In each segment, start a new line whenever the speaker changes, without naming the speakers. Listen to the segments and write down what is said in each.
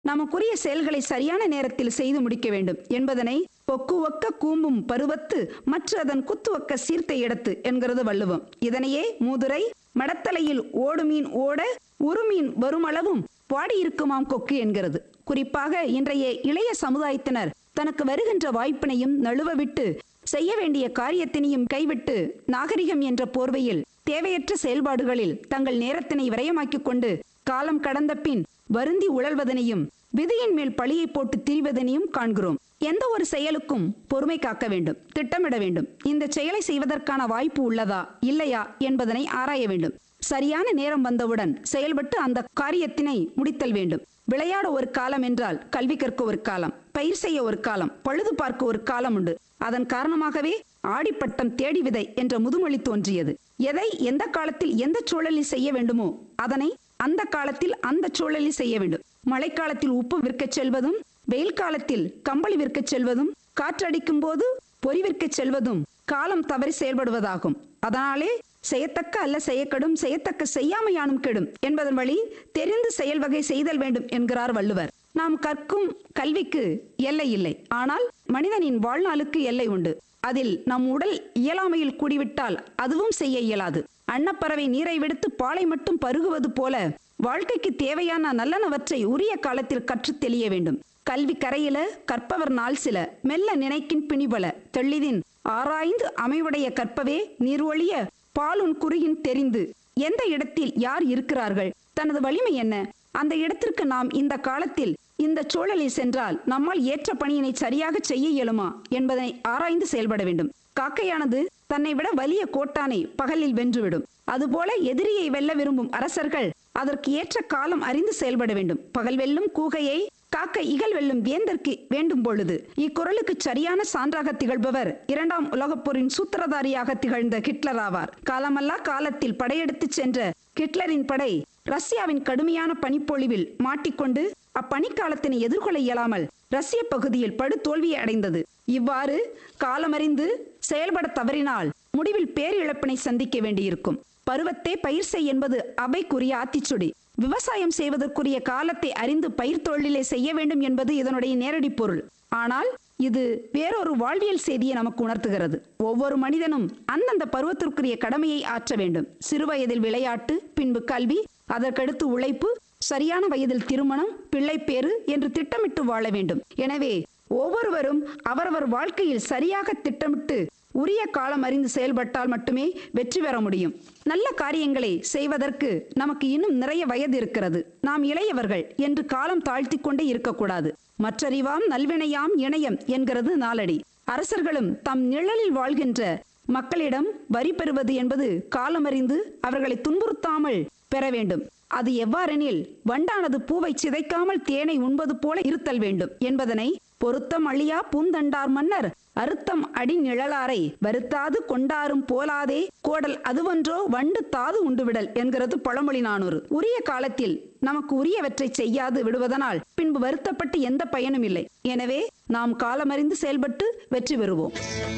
நமக்குரிய செயல்களை சரியான நேரத்தில் செய்து முடிக்க வேண்டும் என்பதனை பொக்குவக்க கூம்பும் பருவத்து மற்ற அதன் குத்துவக்க சீர்த்த இடத்து என்கிறது வள்ளுவம் இதனையே மூதுரை மடத்தலையில் ஓடுமீன் ஓட உருமீன் வருமளவும் பாடியிருக்குமாம் கொக்கு என்கிறது குறிப்பாக இன்றைய இளைய சமுதாயத்தினர் தனக்கு வருகின்ற வாய்ப்பினையும் நழுவ விட்டு செய்ய வேண்டிய காரியத்தினையும் கைவிட்டு நாகரிகம் என்ற போர்வையில் தேவையற்ற செயல்பாடுகளில் தங்கள் நேரத்தினை விரயமாக்கிக் கொண்டு காலம் கடந்த பின் வருந்தி உழல்வதனையும் விதியின் மேல் பழியை போட்டு திரிவதனையும் காண்கிறோம் எந்த ஒரு செயலுக்கும் பொறுமை காக்க வேண்டும் திட்டமிட வேண்டும் இந்த செயலை செய்வதற்கான வாய்ப்பு உள்ளதா இல்லையா என்பதனை ஆராய வேண்டும் சரியான நேரம் வந்தவுடன் செயல்பட்டு அந்த காரியத்தினை முடித்தல் வேண்டும் விளையாட ஒரு காலம் என்றால் கல்வி கற்க ஒரு காலம் பயிர் செய்ய ஒரு காலம் பழுது பார்க்க ஒரு காலம் உண்டு அதன் காரணமாகவே ஆடிப்பட்டம் தேடி விதை என்ற முதுமொழி தோன்றியது எதை எந்த காலத்தில் எந்த சூழலில் செய்ய வேண்டுமோ அதனை அந்த காலத்தில் அந்த சூழலில் செய்ய வேண்டும் மழைக்காலத்தில் உப்பு விற்கச் செல்வதும் வெயில் காலத்தில் கம்பளி விற்கச் செல்வதும் காற்றடிக்கும் போது பொறி விற்கச் செல்வதும் காலம் தவறி செயல்படுவதாகும் அதனாலே செய்யத்தக்க அல்ல செய்யக்கெடும் செய்யத்தக்க செய்யாமையானும் கெடும் என்பதன் வழி தெரிந்து செயல் வகை செய்தல் வேண்டும் என்கிறார் வள்ளுவர் நாம் கற்கும் கல்விக்கு எல்லை இல்லை ஆனால் மனிதனின் வாழ்நாளுக்கு எல்லை உண்டு அதில் நம் உடல் இயலாமையில் கூடிவிட்டால் அதுவும் செய்ய இயலாது அன்னப்பறவை நீரை விடுத்து பாலை மட்டும் பருகுவது போல வாழ்க்கைக்கு தேவையான நல்லனவற்றை உரிய காலத்தில் கற்றுத் தெளிய வேண்டும் கல்வி கரையில கற்பவர் நாள் சில மெல்ல நினைக்கின் பிணிபல தெள்ளிதின் ஆராய்ந்து அமைவுடைய கற்பவே நீர்வழிய பாலுன் குறுகின் தெரிந்து எந்த இடத்தில் யார் இருக்கிறார்கள் தனது வலிமை என்ன அந்த இடத்திற்கு நாம் இந்த காலத்தில் இந்த சூழலில் சென்றால் நம்மால் ஏற்ற பணியினை சரியாக செய்ய இயலுமா என்பதை ஆராய்ந்து செயல்பட வேண்டும் காக்கையானது தன்னை விட வலிய கோட்டானை பகலில் வென்றுவிடும் அதுபோல எதிரியை வெல்ல விரும்பும் அரசர்கள் அதற்கு ஏற்ற காலம் அறிந்து செயல்பட வேண்டும் பகல் வெல்லும் கூகையை காக்க இகல் வெல்லும் வேந்தற்கு வேண்டும் பொழுது இக்குறளுக்கு சரியான சான்றாக திகழ்பவர் இரண்டாம் உலகப் போரின் சூத்திரதாரியாக திகழ்ந்த ஹிட்லர் ஆவார் காலமல்லா காலத்தில் படையெடுத்துச் சென்ற ஹிட்லரின் படை ரஷ்யாவின் கடுமையான பனிப்பொழிவில் மாட்டிக்கொண்டு அப்பனிக்காலத்தினை எதிர்கொள்ள இயலாமல் ரஷ்ய பகுதியில் படு தோல்வியை அடைந்தது இவ்வாறு காலமறிந்து செயல்பட தவறினால் முடிவில் பேரிழப்பினை சந்திக்க வேண்டியிருக்கும் பருவத்தே பயிர் செய் என்பது அவைக்குரிய ஆத்திச்சுடி விவசாயம் செய்வதற்குரிய காலத்தை அறிந்து பயிர் தொழிலை செய்ய வேண்டும் என்பது இதனுடைய நேரடி பொருள் ஆனால் இது வேறொரு வாழ்வியல் செய்தியை நமக்கு உணர்த்துகிறது ஒவ்வொரு மனிதனும் அந்தந்த பருவத்திற்குரிய கடமையை ஆற்ற வேண்டும் சிறுவயதில் விளையாட்டு பின்பு கல்வி அதற்கடுத்து உழைப்பு சரியான வயதில் திருமணம் பிள்ளைப்பேறு என்று திட்டமிட்டு வாழ வேண்டும் எனவே ஒவ்வொருவரும் அவரவர் வாழ்க்கையில் சரியாக திட்டமிட்டு உரிய காலம் அறிந்து செயல்பட்டால் மட்டுமே வெற்றி பெற முடியும் நல்ல காரியங்களை செய்வதற்கு நமக்கு இன்னும் நிறைய வயது இருக்கிறது நாம் இளையவர்கள் என்று காலம் தாழ்த்தி கொண்டே இருக்கக்கூடாது மற்றறிவாம் நல்வினையாம் இணையம் என்கிறது நாளடி அரசர்களும் தம் நிழலில் வாழ்கின்ற மக்களிடம் வரி பெறுவது என்பது காலமறிந்து அவர்களை துன்புறுத்தாமல் பெற வேண்டும் அது எவ்வாறெனில் வண்டானது பூவை சிதைக்காமல் தேனை உண்பது போல இருத்தல் வேண்டும் என்பதனை பொருத்தம் அழியா பூந்தண்டார் மன்னர் அறுத்தம் அடி நிழலாரை வருத்தாது கொண்டாரும் போலாதே கோடல் அதுவன்றோ வண்டு தாது உண்டுவிடல் என்கிறது பழமொழி நானூறு உரிய காலத்தில் நமக்கு உரியவற்றை செய்யாது விடுவதனால் பின்பு வருத்தப்பட்டு எந்த பயனும் இல்லை எனவே நாம் காலமறிந்து செயல்பட்டு வெற்றி பெறுவோம்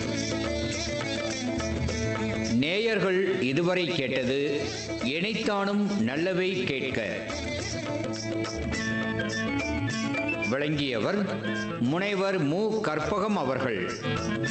நேயர்கள் இதுவரை கேட்டது இணைத்தானும் நல்லவை கேட்க விளங்கியவர் முனைவர் மு கற்பகம் அவர்கள்